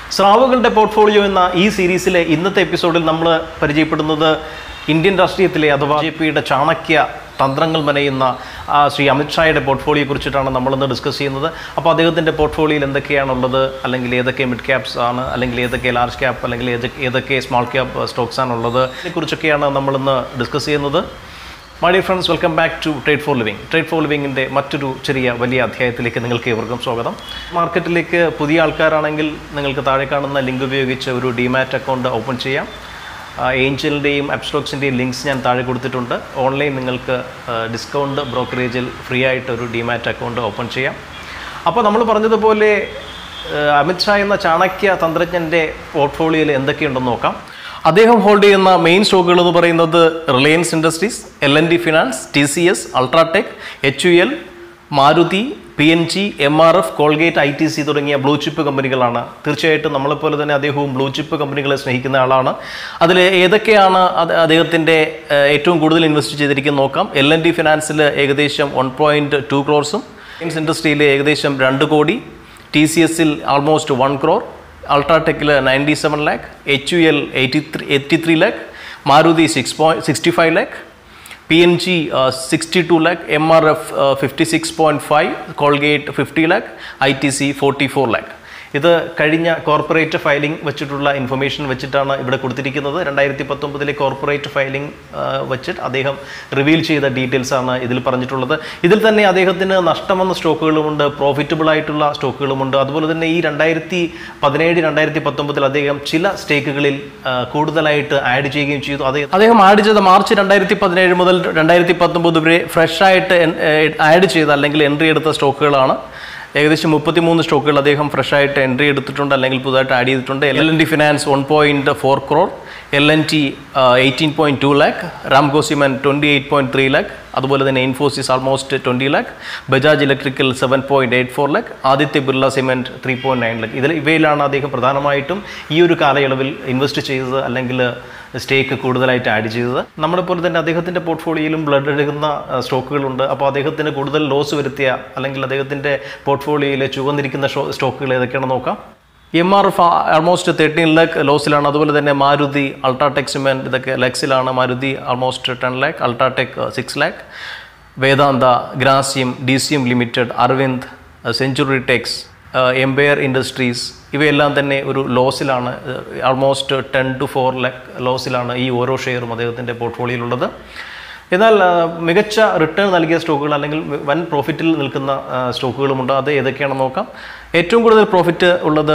സ്രാവുകളുടെ portfolio എന്ന ഈ സീരീസിലെ ഇന്നത്തെ എപ്പിസോഡിൽ നമ്മൾ പരിചയപ്പെടുന്നത് ഇന്ത്യൻ രാഷ്ട്രീയത്തിലെ അഥവാ ബി ജെ പിയുടെ ചാണക്യ തന്ത്രങ്ങൾ മെനയുന്ന ആ, ശ്രീ അമിത്ഷായുടെ പോർട്ട്ഫോളിയോയെ കുറിച്ചിട്ടാണ് നമ്മളിന്ന് ഡിസ്കസ് ചെയ്യുന്നത് അപ്പോൾ അദ്ദേഹത്തിൻ്റെ പോർട്ട്ഫോളിയോയിൽ എന്തൊക്കെയാണുള്ളത് അല്ലെങ്കിൽ ഏതൊക്കെ മിഡ് ക്യാപ്സ് ആണ് അല്ലെങ്കിൽ ഏതൊക്കെ ലാർജ് ക്യാപ്പ് അല്ലെങ്കിൽ ഏതൊക്കെ ഏതൊക്കെ സ്മാൾ ക്യാപ്പ് സ്റ്റോക്സ് ആണുള്ളത് ഇതിനെക്കുറിച്ചൊക്കെയാണ് നമ്മളിന്ന് ഡിസ്കസ് ചെയ്യുന്നത് my dear friends welcome back to Trade For Living Trade For ലിവിങ്ങിൻ്റെ മറ്റൊരു ചെറിയ വലിയ അധ്യായത്തിലേക്ക് നിങ്ങൾക്ക് ഏവർക്കും സ്വാഗതം മാർക്കറ്റിലേക്ക് പുതിയ ആൾക്കാരാണെങ്കിൽ നിങ്ങൾക്ക് താഴെ കാണുന്ന ലിങ്ക് ഉപയോഗിച്ച് ഒരു ഡിമാറ്റ് അക്കൗണ്ട് ഓപ്പൺ ചെയ്യാം ഏഞ്ചലിൻ്റെയും അപ്സ്റ്റോക്സിൻ്റെയും ലിങ്ക്സ് ഞാൻ താഴെ കൊടുത്തിട്ടുണ്ട് ഓൺലൈൻ നിങ്ങൾക്ക് ഡിസ്കൗണ്ട് ബ്രോക്കറേജിൽ ഫ്രീ ആയിട്ട് ഒരു ഡിമാറ്റ് അക്കൗണ്ട് ഓപ്പൺ ചെയ്യാം അപ്പോൾ നമ്മൾ പറഞ്ഞതുപോലെ ഏഹ് അമിത്ഷാ എന്ന ചാണക്യ തന്ത്രജ്ഞൻ്റെ പോർട്ട്ഫോളിയോയിൽ എന്തൊക്കെയുണ്ടെന്ന് നോക്കാം അദ്ദേഹം ഹോൾഡ് ചെയ്യുന്ന മെയിൻ സ്റ്റോക്കുകൾ എന്ന് പറയുന്നത് Reliance Industries L N D finance T C S Ultratech H U L Maruti P N G M R F Colgate I T C തുടങ്ങിയ ബ്ലൂ ചിപ്പ് കമ്പനികളാണ് തീർച്ചയായിട്ടും നമ്മളെപ്പോലെ തന്നെ അദ്ദേഹവും ബ്ലൂ ചിപ്പ് കമ്പനികളെ സ്നേഹിക്കുന്ന ആളാണ് അതിൽ ഏതൊക്കെയാണ് അത് അദ്ദേഹത്തിൻ്റെ ഏഹ്, ഏറ്റവും കൂടുതൽ ഇൻവെസ്റ്റ് ചെയ്തിരിക്കുന്നത് നോക്കാം എൽ എൻ ഡി ഫിനാൻസിൽ ഏകദേശം വൺ പോയിൻറ്റ് ടു ക്രോർസും റിലയൻസ് ഇൻഡസ്ട്രിയിൽ ഏകദേശം രണ്ട് കോടി ടി സി എസിൽ ആൾമോസ്റ്റ് വൺ ക്രോർ അൾട്രാടെക്കിൽ ninety seven lakh H U L eighty three eighty three lakh Maruti six point sixty five lakh P N G sixty two lakh M R F fifty six point five Colgate fifty lakh I T C forty four lakh ഇത് കഴിഞ്ഞ corporate filing വെച്ചിട്ടുള്ള information വെച്ചിട്ടാണ് ഇവിടെ കൊടുത്തിരിക്കുന്നത് രണ്ടായിരത്തി പത്തൊമ്പതിലെ corporate filing വെച്ചിട്ട് അദ്ദേഹം റിവീൽ ചെയ്ത ഡീറ്റെയിൽസ് ആണ് ഇതിൽ പറഞ്ഞിട്ടുള്ളത് ഇതിൽ തന്നെ അദ്ദേഹത്തിന് നഷ്ടം വന്ന സ്റ്റോക്കുകളുമുണ്ട് പ്രോഫിറ്റബിൾ ആയിട്ടുള്ള സ്റ്റോക്കുകളുമുണ്ട് അതുപോലെ തന്നെ ഈ രണ്ടായിരത്തി പതിനേഴ് രണ്ടായിരത്തി പത്തൊമ്പതിൽ അദ്ദേഹം ചില സ്റ്റേക്കുകളിൽ ആ, കൂടുതലായിട്ട് ആഡ് ചെയ്യുകയും ചെയ്തു അദ്ദേഹം അദ്ദേഹം ആഡ് ചെയ്ത മാർച്ച് രണ്ടായിരത്തി പതിനേഴ് മുതൽ രണ്ടായിരത്തി പത്തൊമ്പത് വരെ ഫ്രഷ് ആയിട്ട് ആഡ് ചെയ്ത അല്ലെങ്കിൽ എൻട്രി എടുത്ത സ്റ്റോക്കുകളാണ് ഏകദേശം മുപ്പത്തിമൂന്ന് സ്റ്റോക്കുകൾ അദ്ദേഹം ഫ്രഷ് ആയിട്ട് എൻട്രി എടുത്തിട്ടുണ്ട് അല്ലെങ്കിൽ പുതുതായിട്ട് ആഡ് ചെയ്തിട്ടുണ്ട് L N D finance one point four crore L N T eighteen point two lakh Ramco cement twenty eight point three lakh അതുപോലെ തന്നെ Infosys almost twenty lakh Bajaj electrical seven point eight four lakh Aditya Birla cement three point nine lakh ഇതിൽ ഇവയിലാണ് അദ്ദേഹം പ്രധാനമായിട്ടും ഈ ഒരു കാലയളവിൽ ഇൻവെസ്റ്റ് ചെയ്തത് അല്ലെങ്കിൽ സ്റ്റേക്ക് കൂടുതലായിട്ട് ആഡ് ചെയ്തത് നമ്മളെ പോലെ തന്നെ അദ്ദേഹത്തിൻ്റെ പോർട്ട്ഫോളിയോയിലും ബ്ലഡ് എടുക്കുന്ന ആ, സ്റ്റോക്കുകളുണ്ട് അപ്പോൾ അദ്ദേഹത്തിന് കൂടുതൽ ലോസ് വരുത്തിയ അല്ലെങ്കിൽ അദ്ദേഹത്തിൻ്റെ പോർട്ട്ഫോളിയോയിൽ ചുവന്നിരിക്കുന്ന ഷോ സ്റ്റോക്കുകൾ ഏതൊക്കെയാണെന്ന് നോക്കാം M R F almost thirteen lakh ലോസിലാണ് അതുപോലെ തന്നെ മാരുതി അൾട്രാടെക് സിമെൻറ്റ് ഇതൊക്കെ ലെക്സിലാണ് Maruti almost ten lakh Ultratech six lakh Vedanta Grasim D C M limited Arvind Century Tex Empire Industries ഇവയെല്ലാം തന്നെ ഒരു ലോസിലാണ് almost ten two four lakh ലോസിലാണ് ഈ ഓരോ ഷെയറും അദ്ദേഹത്തിൻ്റെ പോർട്ട്ഫോളിയോയിലുള്ളത് എന്നാൽ ആ, മികച്ച റിട്ടേൺ നൽകിയ സ്റ്റോക്കുകൾ അല്ലെങ്കിൽ വൻ പ്രോഫിറ്റിൽ നിൽക്കുന്ന ആ, സ്റ്റോക്കുകളുമുണ്ട് അത് ഏതൊക്കെയാണെന്ന് നോക്കാം ഏറ്റവും കൂടുതൽ പ്രോഫിറ്റ് ഉള്ളത്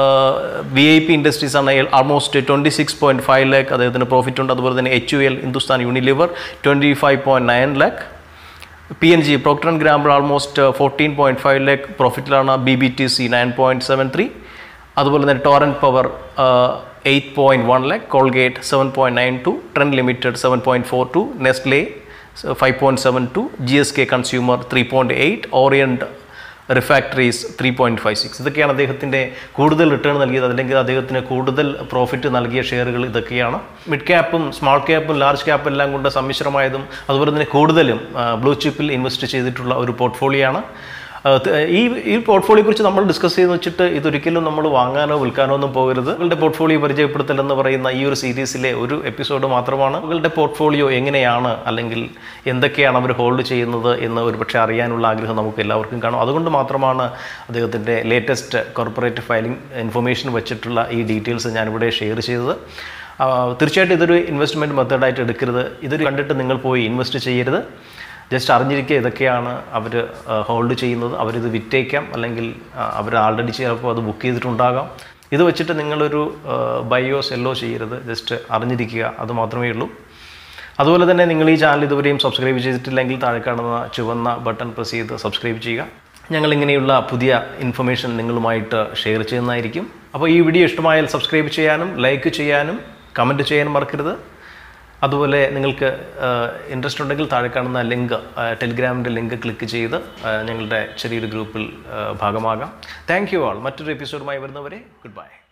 വി ഐ പി ഇൻഡസ്ട്രീസ് ആണ് almost twenty six point five lakh അദ്ദേഹത്തിന് പ്രോഫിറ്റ് ഉണ്ട് അതുപോലെ തന്നെ H U L Hindustan Unilever twenty five point nine lakh P N G Procter and Gamble almost fourteen point five lakh പ്രോഫിറ്റിലാണ് B B T C nine point seven three അതുപോലെ തന്നെ Torrent power eight point one lakh Colgate seven point nine two Trent limited seven point four two Nestle five point seven two G S K consumer three point eight Orient refractories three point five six ഇതൊക്കെയാണ് അദ്ദേഹത്തിൻ്റെ കൂടുതൽ return നൽകിയത് അല്ലെങ്കിൽ അദ്ദേഹത്തിന് കൂടുതൽ profit നൽകിയ ഷെയറുകൾ ഇതൊക്കെയാണ് മിഡ് ക്യാപ്പും സ്മാൾ ക്യാപ്പും ലാർജ് ക്യാപ്പും എല്ലാം കൊണ്ട് സമ്മിശ്രമായതും അതുപോലെ തന്നെ കൂടുതലും ബ്ലൂ ചിപ്പിൽ ഇൻവെസ്റ്റ് ചെയ്തിട്ടുള്ള ഒരു പോർട്ട്ഫോളിയോ ആണ് ആ, ത- ഈ ഈ പോർട്ട്ഫോളിയോ കുറിച്ച് നമ്മൾ ഡിസ്കസ് ചെയ്ത് വെച്ചിട്ട് ഇതൊരിക്കലും നമ്മൾ വാങ്ങാനോ വിൽക്കാനോ ഒന്നും പോകരുത് നിങ്ങളുടെ പോർട്ട്ഫോളിയോ പരിചയപ്പെടുത്തൽ എന്ന് പറയുന്ന ഈ ഒരു സീരീസിലെ ഒരു എപ്പിസോഡ് മാത്രമാണ് നിങ്ങളുടെ പോർട്ട്ഫോളിയോ എങ്ങനെയാണ് അല്ലെങ്കിൽ എന്തൊക്കെയാണ് അവർ ഹോൾഡ് ചെയ്യുന്നത് എന്ന് ഒരുപക്ഷെ അറിയാനുള്ള ആഗ്രഹം നമുക്ക് എല്ലാവർക്കും കാണും അതുകൊണ്ട് മാത്രമാണ് അദ്ദേഹത്തിൻ്റെ ലേറ്റസ്റ്റ് കോർപ്പറേറ്റ് ഫയലിംഗ് ഇൻഫർമേഷൻ വെച്ചിട്ടുള്ള ഈ ഡീറ്റെയിൽസ് ഞാനിവിടെ ഷെയർ ചെയ്തത് ആ, തീർച്ചയായിട്ടും ഇതൊരു ഇൻവെസ്റ്റ്മെൻറ്റ് മെത്തേഡായിട്ട് എടുക്കരുത് ഇതൊരു കണ്ടിട്ട് നിങ്ങൾ പോയി ഇൻവെസ്റ്റ് ചെയ്യരുത് ജസ്റ്റ് അറിഞ്ഞിരിക്കുക ഇതൊക്കെയാണ് അവർ ഹോൾഡ് ചെയ്യുന്നത് അവരിത് വിറ്റേക്കാം അല്ലെങ്കിൽ അവർ ആൾറെഡി ചിലപ്പോൾ അത് ബുക്ക് ചെയ്തിട്ടുണ്ടാകാം ഇത് വെച്ചിട്ട് നിങ്ങളൊരു ബയോ സെല്ലോ ചെയ്യരുത് ജസ്റ്റ് അറിഞ്ഞിരിക്കുക അത് മാത്രമേ ഉള്ളൂ അതുപോലെ തന്നെ നിങ്ങൾ ഈ ചാനൽ ഇതുവരെയും സബ്സ്ക്രൈബ് ചെയ്തിട്ടില്ലെങ്കിൽ താഴെ കാണുന്ന ചുവന്ന ബട്ടൺ പ്രസ് ചെയ്ത് സബ്സ്ക്രൈബ് ചെയ്യുക ഞങ്ങൾ ഇങ്ങനെയുള്ള പുതിയ ഇൻഫർമേഷൻ നിങ്ങളുമായിട്ട് ഷെയർ ചെയ്യുന്നതായിരിക്കും അപ്പോൾ ഈ വീഡിയോ ഇഷ്ടമായാൽ സബ്സ്ക്രൈബ് ചെയ്യാനും ലൈക്ക് ചെയ്യാനും കമൻറ്റ് ചെയ്യാനും മറക്കരുത് അതുപോലെ നിങ്ങൾക്ക് ഇൻട്രസ്റ്റ് ഉണ്ടെങ്കിൽ താഴെ കാണുന്ന ലിങ്ക് ടെലിഗ്രാമിൻ്റെ ലിങ്ക് ക്ലിക്ക് ചെയ്ത് ആ, ഞങ്ങളുടെ ചെറിയൊരു ഗ്രൂപ്പിൽ ആ, ഭാഗമാകാം താങ്ക് യു ആൾ മറ്റൊരു എപ്പിസോഡുമായി വരുന്നവരെ ഗുഡ് ബൈ